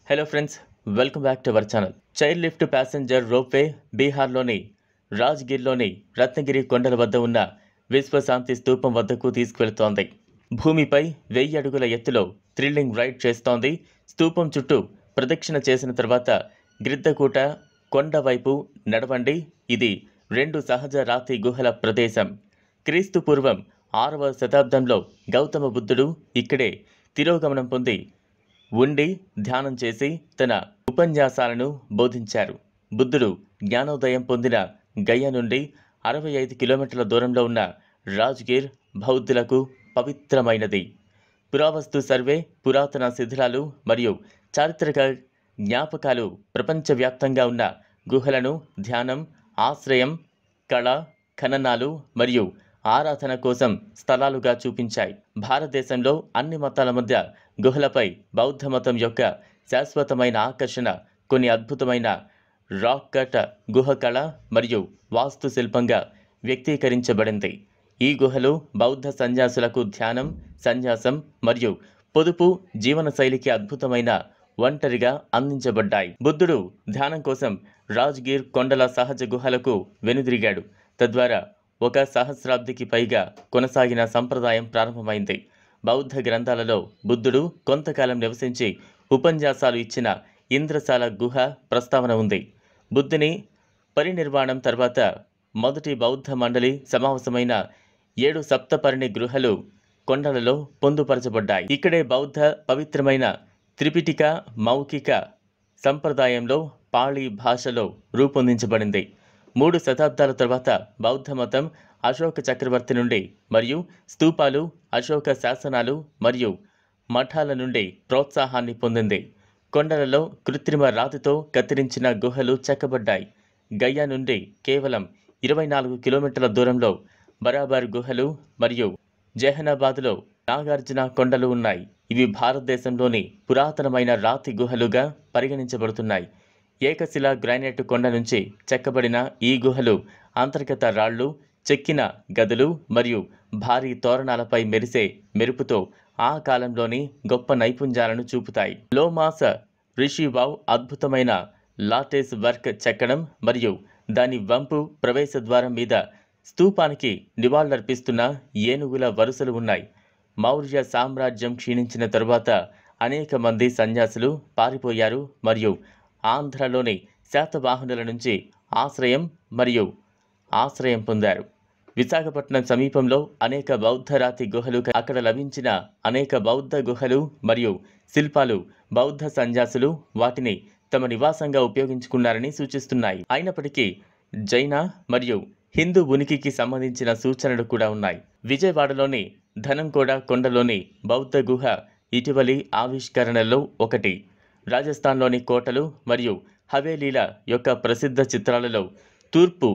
hello friends welcome back to our channel child lift passenger ropeway బీహార్లోని రాజ్గిర్లోని రత్నగిరి కొండల వద్ద ఉన్న విశ్వశాంతి స్తూపం వద్దకు తీసుకువెళుతోంది భూమిపై వెయ్యి అడుగుల ఎత్తులో థ్రిల్లింగ్ రైడ్ చేస్తోంది స్తూపం చుట్టూ ప్రదక్షిణ చేసిన తర్వాత గ్రిద్దకూట కొండ వైపు నడవండి ఇది రెండు సహజ రాతి గుహల ప్రదేశం క్రీస్తు పూర్వం ఆరవ శతాబ్దంలో గౌతమ బుద్ధుడు ఇక్కడే తిరోగమనం పొంది ఉండి ధ్యానం చేసి తన ఉపన్యాసాలను బోధించారు బుద్ధుడు జ్ఞానోదయం పొందిన గయ నుండి అరవై ఐదు కిలోమీటర్ల దూరంలో ఉన్న రాజ్గిర్ బౌద్ధులకు పవిత్రమైనది పురావస్తు సర్వే పురాతన శిథిలాలు మరియు చారిత్రక జ్ఞాపకాలు ప్రపంచవ్యాప్తంగా ఉన్న గుహలను ధ్యానం ఆశ్రయం కళ ఖననాలు మరియు ఆరాధన కోసం స్థలాలుగా చూపించాయి భారతదేశంలో అన్ని మతాల మధ్య గుహలపై బౌద్ధ మతం యొక్క శాశ్వతమైన ఆకర్షణ కొన్ని అద్భుతమైన రాక్ కట్ గుహ కళ మరియు వాస్తుశిల్పంగా వ్యక్తీకరించబడింది ఈ గుహలు బౌద్ధ సన్యాసులకు ధ్యానం సన్యాసం మరియు పొదుపు జీవనశైలికి అద్భుతమైన ఒంటరిగా అందించబడ్డాయి బుద్ధుడు ధ్యానం కోసం రాజ్గిర్ కొండల సహజ గుహలకు వెనుదిరిగాడు తద్వారా ఒక సహస్రాబ్దికి పైగా కొనసాగిన సంప్రదాయం ప్రారంభమైంది బౌద్ధ గ్రంథాలలో బుద్ధుడు కొంతకాలం నివసించి ఉపన్యాసాలు ఇచ్చిన ఇంద్రశాల గుహ ప్రస్తావన ఉంది బుద్ధుని పరినిర్వాణం తర్వాత మొదటి బౌద్ధ మండలి సమావేశమైన ఏడు సప్తపర్ణి గృహలు కొండలలో పొందుపరచబడ్డాయి ఇక్కడే బౌద్ధ పవిత్రమైన త్రిపిటిక మౌఖిక సంప్రదాయంలో పాళీ భాషలో రూపొందించబడింది మూడు శతాబ్దాల తర్వాత బౌద్ధ మతం అశోక చక్రవర్తి నుండి మరియు స్తూపాలు అశోక శాసనాలు మరియు మఠాల నుండి ప్రోత్సాహాన్ని పొందింది కొండలలో కృత్రిమ రాతితో కత్తిరించిన గుహలు చెక్కబడ్డాయి గయ్యా నుండి కేవలం ఇరవై నాలుగు కిలోమీటర్ల దూరంలో బరాబర్ గుహలు మరియు జెహనాబాద్లో నాగార్జున కొండలు ఉన్నాయి ఇవి భారతదేశంలోని పురాతనమైన రాతి గుహలుగా పరిగణించబడుతున్నాయి ఏకశిల గ్రానైట్ కొండ నుంచి చెక్కబడిన ఈ గుహలు అంతర్గత రాళ్ళు చెక్కిన గదులు మరియు భారీ తోరణాలపై మెరిసే మెరుపుతో ఆ కాలంలోని గొప్ప నైపుణ్యాలను చూపుతాయి లోమాస రిషివావ్ అద్భుతమైన లాటేస్ వర్క్ చెక్కడం మరియు దాని వంపు ప్రవేశ ద్వారం మీద స్తూపానికి నివాళులర్పిస్తున్న ఏనుగుల వరుసలు ఉన్నాయి మౌర్య సామ్రాజ్యం క్షీణించిన తరువాత అనేక మంది సన్యాసులు పారిపోయారు మరియు ఆంధ్రలోని శాతవాహనుల నుంచి ఆశ్రయం మరియు ఆశ్రయం పొందారు విశాఖపట్నం సమీపంలో అనేక బౌద్ధ రాతి గుహలు అక్కడ లభించిన అనేక బౌద్ధ గుహలు మరియు శిల్పాలు బౌద్ధ సన్యాసులు వాటిని తమ నివాసంగా ఉపయోగించుకున్నారని సూచిస్తున్నాయి అయినప్పటికీ జైన మరియు హిందూ ఉనికికి సంబంధించిన సూచనలు కూడా ఉన్నాయి విజయవాడలోని ధనంకోడ కొండలోని బౌద్ధ గుహ ఇటీవలి ఆవిష్కరణలో ఒకటి రాజస్థాన్లోని కోటలు మరియు హవేలీల యొక్క ప్రసిద్ధ చిత్రాలలో తూర్పు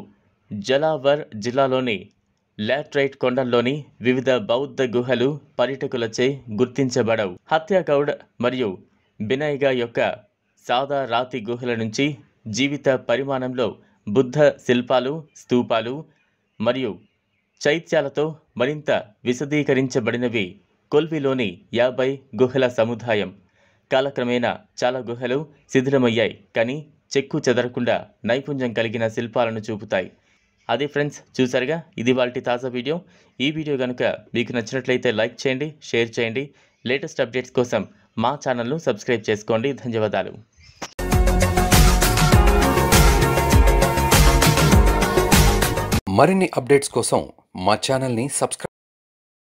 జలావర్ జిల్లాలోని లాట్రైట్ కొండల్లోని వివిధ బౌద్ధ గుహలు పర్యటకులచే గుర్తించబడవు హత్యాగౌడ్ మరియు బినైగా యొక్క సాదా రాతి గుహల నుంచి జీవిత పరిమాణంలో బుద్ధ శిల్పాలు స్తూపాలు మరియు చైత్యాలతో మరింత విశదీకరించబడినవి కొల్విలోని యాభై గుహల సముదాయం కాలక్రమేణా చాలా గుహలు శిథిలమయ్యాయి కానీ చెక్కు చెదరకుండా నైపుణ్యం కలిగిన శిల్పాలను చూపుతాయి అదే ఫ్రెండ్స్ చూసారుగా ఇది వాళ్ళ తాజా వీడియో ఈ వీడియో కనుక మీకు నచ్చినట్లయితే లైక్ చేయండి షేర్ చేయండి లేటెస్ట్ అప్డేట్స్ కోసం మా ఛానల్ను సబ్స్క్రైబ్ చేసుకోండి ధన్యవాదాలు మరిన్ని అప్డేట్స్ కోసం మా ఛానల్ని సబ్స్క్రైబ్